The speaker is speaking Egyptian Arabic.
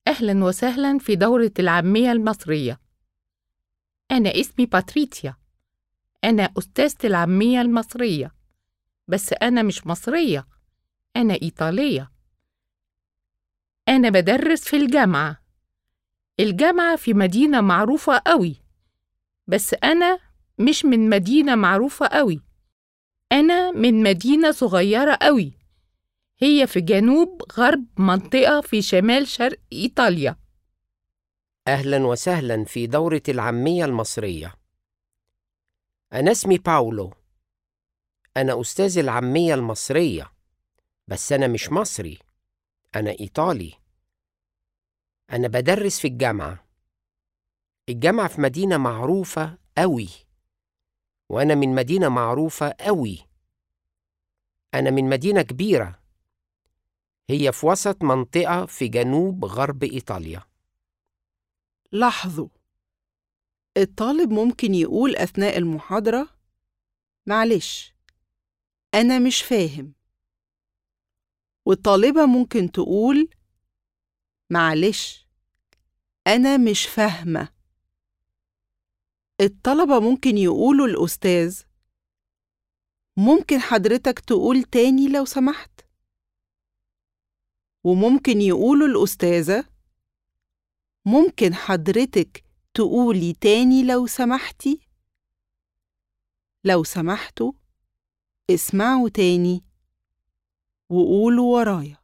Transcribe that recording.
أهلا وسهلا في دورة العامية المصرية أنا اسمي باتريتيا أنا أستاذة العامية المصرية بس أنا مش مصرية أنا إيطالية أنا بدرس في الجامعة الجامعة في مدينة معروفة أوي بس أنا مش من مدينة معروفة أوي أنا من مدينة صغيرة أوي هي في جنوب غرب منطقة في شمال شرق إيطاليا أهلا وسهلا في دورة العامية المصرية أنا اسمي باولو أنا أستاذ العامية المصرية بس أنا مش مصري أنا إيطالي أنا بدرس في الجامعة الجامعة في مدينة معروفة أوي وأنا من مدينة معروفة أوي أنا من مدينة كبيرة هي في وسط منطقة في جنوب غرب إيطاليا لاحظوا الطالب ممكن يقول أثناء المحاضرة معلش أنا مش فاهم والطالبة ممكن تقول معلش أنا مش فاهمة الطلبة ممكن يقولوا الأستاذ ممكن حضرتك تقول تاني لو سمحت وممكن يقولوا الأستاذة ممكن حضرتك تقولي تاني لو سمحتي لو سمحتوا اسمعوا تاني وقولوا ورايا